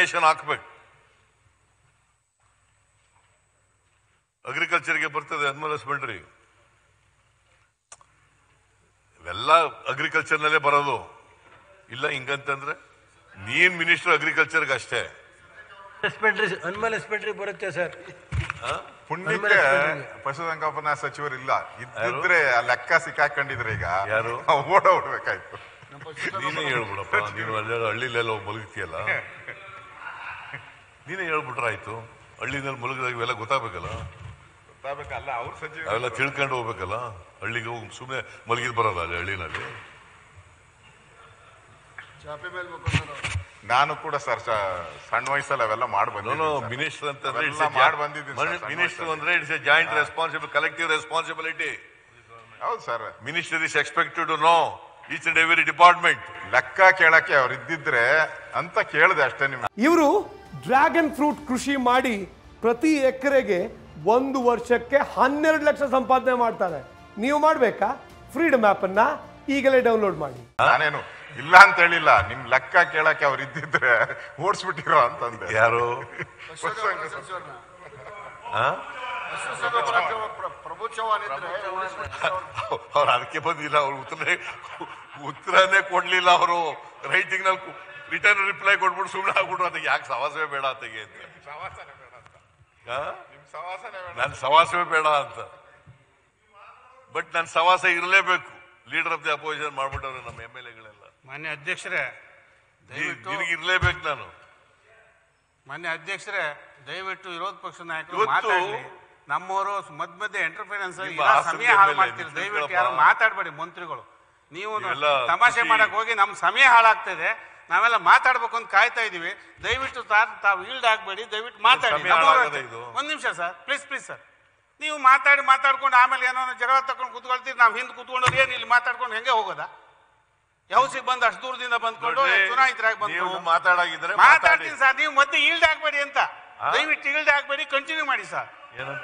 Ration ಹಾಕ್ಬೇಕು ಅಗ್ರಿಕಲ್ಚರ್ಗೆ ಬರ್ತದೆ animal husbandry ಇವೆಲ್ಲ ಅಗ್ರಿಕಲ್ಚರ್ನಲ್ಲೇ ಬರೋದು ಇಲ್ಲ ಹಿಂಗಂತಂದ್ರೆ ನೀನ್ ಮಿನಿಸ್ಟರ್ ಅಗ್ರಿಕಲ್ಚರ್ಗೆ ಅಷ್ಟೇ ಎಸ್ಪೆಟ್ರಿ ಅನ್ಮಲ್ ಎಸ್ಪೆಟ್ರಿ ಬರುತ್ತೆ ಸರ್ ಪುಣ್ಯಕ್ಕೆ ಪಶುಸಂಗೋಪನಾ ಸಚಿವರಿಲ್ಲ ಇದ್ದಿದ್ರೆ ಆ ಲೆಕ್ಕ ಸಿಕ್ಕಾಕೊಂಡಿದ್ರೆ ಈಗ ಯಾರು? ಓಡೋಡ್ಬೇಕಾಯ್ತು ನೀನೇ ಹೇಳ್ಬಿಡಪ್ಪ ನೀನು ಅಲ್ಲೇ ಹಳ್ಳಿಲೆಲ್ಲ ಹೋಗಿ ಮಲಗ್ತೀಯಲ್ಲ ನೀನೇ ಹೇಳ್ಬಿಟ್ರಾಯ್ತು ಹಳ್ಳಿನಲ್ಲಿ ಮಲಗಿದಾಗ ಇವೆಲ್ಲ ಗೊತ್ತಾಗಬೇಕಲ್ಲ ಗೊತ್ತಾಗ್ಬೇಕಲ್ಲ ಅವ್ರ ಸಚಿವ ಅವೆಲ್ಲ ತಿಳ್ಕೊಂಡು ಹೋಗ್ಬೇಕಲ್ಲ ಹಳ್ಳಿಗೆ ಹೋಗಿ ಸುಮ್ಮನೆ ಮಲಗಿದ್ ಬರೋಲ್ಲ ಅಲ್ಲಿ ಹಳ್ಳಿನಲ್ಲಿ ನಾನು ಕೂಡ ಸರ್ ಸಣ್ಣ ವಯಸ್ಸಲ್ಲಿ ಅವೆಲ್ಲ ಮಾಡಿ ನಾನು ಬಂದಿದ್ದೀನಿ ಮಿನಿಸ್ಟರ್ ಅಂತಂದ್ರೆ ಅವೆಲ್ಲ ಮಾಡ್ ಬಂದಿದ್ದೀನಿ ಸರ್, ಸಣ್ಣ ಮಿನಿಸ್ಟರ್ ವಯಸ್ಸಲ್ಲಿ. ಅಂದ್ರೆ it's a joint responsible collective responsibility ಹೌದು sir minister is expected to know each and every department ಲೆಕ್ಕ ಕೇಳಕ್ಕೆ ಅವ್ರು ಇದ್ದಿದ್ರೆ ಅಂತ ಕೇಳಿದೆ ಅಷ್ಟೇ ನಿಮ್ಗೆ ಇವರು ಡ್ರ್ಯಾಗನ್ ಫ್ರೂಟ್ ಕೃಷಿ ಮಾಡಿ ಪ್ರತಿ ಎಕರೆಗೆ ಒಂದು ವರ್ಷಕ್ಕೆ ಹನ್ನೆರಡು ಲಕ್ಷ ಸಂಪಾದನೆ ಮಾಡ್ತಾರೆ ನೀವು ಮಾಡಬೇಕಾ ಫ್ರೀಡಮ್ ಅನ್ನ ಈಗಲೇ ಡೌನ್ಲೋಡ್ ಮಾಡಿ ನಾನೇನು ಇಲ್ಲ ಅಂತ ಹೇಳಿಲ್ಲ ನಿಮ್ ಲೆಕ್ಕ ಕೇಳಕ್ಕೆ ಅವ್ರು ಇದ್ದಿದ್ರೆ ಓಡಿಸ್ಬಿಟ್ಟಿರೋ ಅಂತಂದೆ ಯಾರು ಪಶುಸಂಗೋಪನಾ ಆ? ಪ್ರಭು ಚೌಹಾಣ್ ಇದ್ರೆ ಅವ್ರು ಅದಕ್ಕೆ ಬಂದಿಲ್ಲ ಅವ್ರು ಉತ್ತರ ಉತ್ತರನೇ ಕೊಡ್ಲಿಲ್ಲ ಅವರು ರೈಟಿಂಗ್ ನಲ್ಲಿ ರಿಟರ್ನ್ ರಿಪ್ಲೈ ಕೊಟ್ಬಿಟ್ಟು ಸುಮ್ಮನೆ ಆಗ್ಬಿಟ್ರು ಅದಕ್ಕೆ ಯಾಕೆ ಸವಾಸವೇ ಬೇಡ ಅತ್ತಗೆ ಅಂತ ಸವಾಸನೆ ಬೇಡ ಅಂತ ಆ? ನಿಮ್ ಸವಾಸನೆ ಬೇಡ ನನ್ ಸವಾಸವೇ ಬೇಡ ಅಂತ ಬಟ್ ನನ್ ಸವಾಸ ಇರಲೇಬೇಕು ಲೀಡರ್ ಆಫ್ ದಿ ಅಪೋಸಿಷನ್ ಮಾಡ್ಬಿಟ್ಟವ್ರೆ ನಮ್ಮ ಎಮ್ ಎಲ್ ಎಗಳೆಲ್ಲ ಮಾನ್ಯ ಅಧ್ಯಕ್ಷರೇ ದಯವಿಟ್ಟು ನಿನಗೆ ಇರ್ಲೇಬೇಕು ನಾನು ಮಾನ್ಯ ಅಧ್ಯಕ್ಷರೇ ದಯವಿಟ್ಟು ವಿರೋಧ ಪಕ್ಷ ನಾಯಕರು ಇವತ್ತು ಮಾತಾಡಲಿ ನಮ್ಮವರು ಮಧ್ಯ ಮಧ್ಯೆ ಎಂಟರ್ಫರೆನ್ಸ್ ನಿಮ್ಮ ಹಾಸನದ ಸಮಯ ಹಾಳು ಮೇಲೆ ಮಾಡ್ತೀರಿ ನಿಂತ್ಕೊಳ್ಳಪ್ಪ. ದಯವಿಟ್ಟು ಯಾರು ಮಾತಾಡಬೇಡಿ ಮಂತ್ರಿಗಳು ನೀವು ನೀವೆಲ್ಲ ತಮಾಷೆ ಖುಷಿ- ಮಾಡಕ್ ಹೋಗಿ ನಮ್ಮ ಸಮಯ ಹಾಳಾಗ್ತದೆ ನಾವೆಲ್ಲ ಮಾತಾಡ್ಬೇಕು ಅಂತ ಕಾಯ್ತಾ ಇದೀವಿ ದಯವಿಟ್ಟು ತಾವು ತಾವು ಈಲ್ಡ್ ಆಗ್ಬೇಡಿ ದಯವಿಟ್ಟು ಮಾತಾಡಿ ಸಮಯ ನಮ್ಮವ್ರು ಹಾಳಾಗದೆ ಅಷ್ಟೇ. ಇದು. ಒಂದ್ ನಿಮಿಷ ಸರ್ ಪ್ಲೀಸ್ ಪ್ಲೀಸ್ ಸರ್ ನೀವು ಮಾತಾಡಿ ಮಾತಾಡ್ಕೊಂಡು ಆಮೇಲೆ ಏನೋ ಜಗಳ ತಕೊಂಡು ಕೂತ್ಕೊಳ್ತೀರಿ ನಾವು ಹಿಂದೆ ಕೂತ್ಕೊಂಡು ಏನು ಇಲ್ಲಿ ಮಾತಾಡ್ಕೊಂಡು ಹೆಂಗೆ ಹೋಗೋದಾ ಹೌಸಿಗೆ ಬಂದು ಅಷ್ಟು ದೂರದಿಂದ ಬಂದ್ಕೊಂಡು ನೋಡ್ರಿ, ಚುನಾಯಿತರಾಗಿ ನೀವು ಬಂದ್ಕೊಂಡು ಮಾತಾಡಾಗಿದ್ರೆ ಮಾತಾಡಿ ಮಾತಾಡ್ತೀನಿ ಸರ್ ನೀವು ಮತ್ತೆ ಈಲ್ಡ್ ಆಗ್ಬೇಡಿ ಅಂತ ದಯವಿಟ್ಟು ಈಲ್ಡ್ ಆಗ್ಬೇಡಿ ಕಂಟಿನ್ಯೂ ಮಾಡಿ ಸರ್ ಏನಂತ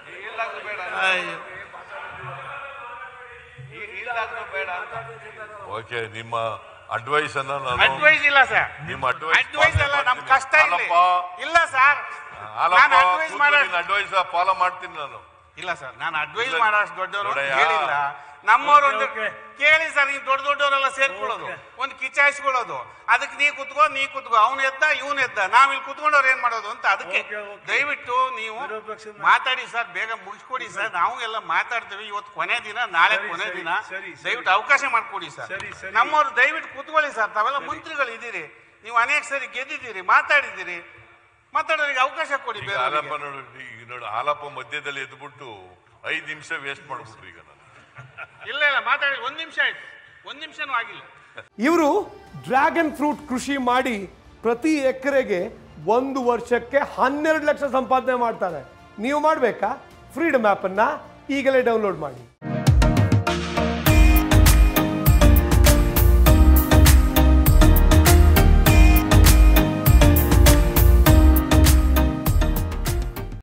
ಓಕೆ ನಿಮ್ಮ ಅಡ್ವೈಸ್ ಅನ್ನ ನಾನು ಅಡ್ವೈಸ್ ಇಲ್ಲ ಸರ್ ನಿಮ್ಮ advice ಅಡ್ವೈಸ್ ಅಲ್ಲ ನಮ್ ಮಾಡ್ತೀನಿ. ಕಷ್ಟ ಇಲ್ಲ ಅಲ್ಲಪ್ಪ. ಇಲ್ಲ ಸರ್ ನಾನು ಅಡ್ವೈಸ್ ಮಾಡೋ ಅಡ್ವೈಸ್ ಫಾಲೋ ಮಾಡ್ತೀನಿ ನಾನು ಇಲ್ಲ ಸರ್ ನಾನು ಅಡ್ವೈಸ್ ಇಲ್ಲ. ಮಾಡೋಷ್ಟು ದೊಡ್ಡವರು ಅಂತ ನೋಡಯ್ಯ. ಹೇಳಿಲ್ಲ ನಮ್ಮವ್ರು ಒಂದು ಓಕೆ, ಓಕೆ. ಕೇಳಿ ಸರ್ ನೀವು ದೊಡ್ಡ ದೊಡ್ಡವರೆಲ್ಲ ಸೇರ್ಕೊಳ್ಳೋದು ಒಂದು ಕಿಚಾಯಿಸ್ಕೊಳ್ಳೋದು ಅದಕ್ಕೆ ನೀ ಕುತ್ಕೋ ನೀ ಕುತ್ಕೋ ಅವ್ನು ಎದ್ದ ಇವನು ಎದ್ದ ನಾವ್ ಇಲ್ಲಿ ಕುತ್ಕೊಂಡವ್ರು ಏನ್ ಮಾಡೋದು ಅಂತ ಅದಕ್ಕೆ ಓಕೆ, ಓಕೆ. ದಯವಿಟ್ಟು ನೀವು ವಿರೋಧ ಪಕ್ಷದ ನಾಯಕ. ಮಾತಾಡಿ ಸರ್ ಬೇಗ ಮುಗಿಸ್ಕೊಡಿ ಸರ್ ನಾವು ಎಲ್ಲ ಮಾತಾಡ್ತೀವಿ ಇವತ್ತು ಕೊನೆ ದಿನ ನಾಳೆ ಸರಿ, ಕೊನೆ ಸರಿ, ದಿನ ಸರಿ, ಸರಿ. ದಯವಿಟ್ಟು ಅವಕಾಶ ಮಾಡ್ಕೊಡಿ ಸರ್ ಸರಿ, ಸರಿ. ನಮ್ಮವ್ರು ದಯವಿಟ್ಟು ಕೂತ್ಕೊಳ್ಳಿ ಸರ್ ತಾವೆಲ್ಲ ಮಂತ್ರಿಗಳು ಇದ್ದೀರಿ ನೀವು ಅನೇಕ ಸರಿ ಗೆದ್ದಿದ್ದೀರಿ ಮಾತಾಡಿದ್ದೀರಿ ಮಾತಾಡೋರಿಗೆ ಅವಕಾಶ ಕೊಡಿ ಈಗ ಬೇರೆ ಹಾಲಪ್ಪ ನೋಡು ಈಗ ನೋಡು ಹಾಲಪ್ಪ ಮಧ್ಯದಲ್ಲಿ ಎದ್ಬಿಟ್ಟು ಐದ್ ನಿಮಿಷ ವೇಸ್ಟ್ ಮಾಡ್ಬಿಟ್ರು ಈಗ ನಾನು ಇಲ್ಲ ಇಲ್ಲ ಮಾತಾಡಿ ಒಂದ್ ನಿಮಿಷ ಆಯ್ತು ಒಂದ್ ನಿಮಿಷನೂ ಆಗಿಲ್ಲ ಇವರು ಡ್ರ್ಯಾಗನ್ ಫ್ರೂಟ್ ಕೃಷಿ ಮಾಡಿ ಪ್ರತಿ ಎಕರೆಗೆ ಒಂದು ವರ್ಷಕ್ಕೆ ಹನ್ನೆರಡು ಲಕ್ಷ ಸಂಪಾದನೆ ಮಾಡ್ತಾರೆ ನೀವು ಮಾಡಬೇಕಾ ಫ್ರೀಡಮ್ ಅನ್ನ ಈಗಲೇ ಡೌನ್ಲೋಡ್ ಮಾಡಿ